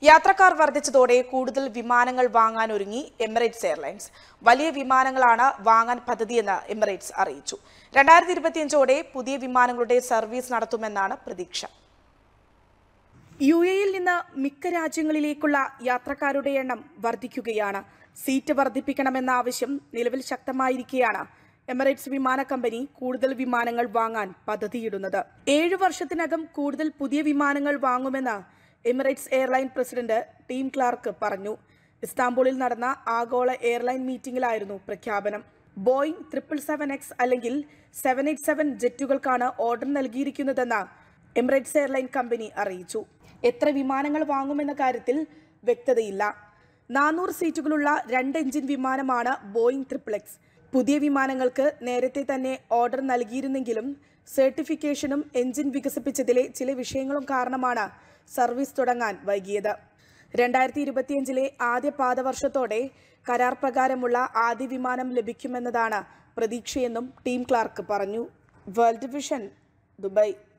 യാത്രക്കാർ വർദ്ധിച്ചതോടെ കൂടുതൽ വിമാനങ്ങൾ വാങ്ങാൻ ഒരുങ്ങി എമിറേറ്റ്സ് എയർലൈൻസ് വലിയ വിമാനങ്ങളാണ് വാങ്ങാൻ പദ്ധതിയെന്ന് എമിറേറ്റ്സ് അറിയിച്ചു രണ്ടായിരത്തി ഇരുപത്തിയഞ്ചോടെ പുതിയ വിമാനങ്ങളുടെ സർവീസ് നടത്തുമെന്നാണ് പ്രതീക്ഷ യു എയിൽ നിന്ന് മിക്ക രാജ്യങ്ങളിലേക്കുള്ള യാത്രക്കാരുടെ എണ്ണം വർദ്ധിക്കുകയാണ് സീറ്റ് വർദ്ധിപ്പിക്കണമെന്ന ആവശ്യം നിലവിൽ ശക്തമായിരിക്കെയാണ് എമിറേറ്റ്സ് വിമാന കമ്പനി കൂടുതൽ വിമാനങ്ങൾ വാങ്ങാൻ പദ്ധതിയിടുന്നത് ഏഴു വർഷത്തിനകം കൂടുതൽ പുതിയ വിമാനങ്ങൾ വാങ്ങുമെന്ന് Emirates airline president Tim Clark പറഞ്ഞു ഇസ്താംബുളിൽ നടന്ന ആഗോള എയർലൈൻ മീറ്റിംഗിലായിരുന്നു പ്രഖ്യാപനം ബോയിങ് ട്രിപ്പിൾ സെവൻ എക്സ് അല്ലെങ്കിൽ സെവൻ എയ്റ്റ് സെവൻ ജെറ്റുകൾക്കാണ് ഓർഡർ നൽകിയിരിക്കുന്നതെന്ന് എമിറേറ്റ്സ് എയർലൈൻ കമ്പനി അറിയിച്ചു എത്ര വിമാനങ്ങൾ വാങ്ങുമെന്ന കാര്യത്തിൽ വ്യക്തതയില്ല നാനൂറ് സീറ്റുകളുള്ള രണ്ട് എഞ്ചിൻ വിമാനമാണ് ബോയിങ് ട്രിപ്പിൾ എക്സ് പുതിയ വിമാനങ്ങൾക്ക് നേരത്തെ തന്നെ ഓർഡർ നൽകിയിരുന്നെങ്കിലും സർട്ടിഫിക്കേഷനും എഞ്ചിൻ വികസിപ്പിച്ചതിലെ ചില വിഷയങ്ങളും കാരണമാണ് സർവീസ് തുടങ്ങാൻ വൈകിയത് രണ്ടായിരത്തി ഇരുപത്തിയഞ്ചിലെ ആദ്യ പാദവർഷത്തോടെ കരാർ പ്രകാരമുള്ള ആദ്യ വിമാനം ലഭിക്കുമെന്നതാണ് പ്രതീക്ഷയെന്നും ടീം ക്ലാർക്ക് പറഞ്ഞു വേൾഡ് വിഷൻ ദുബായ്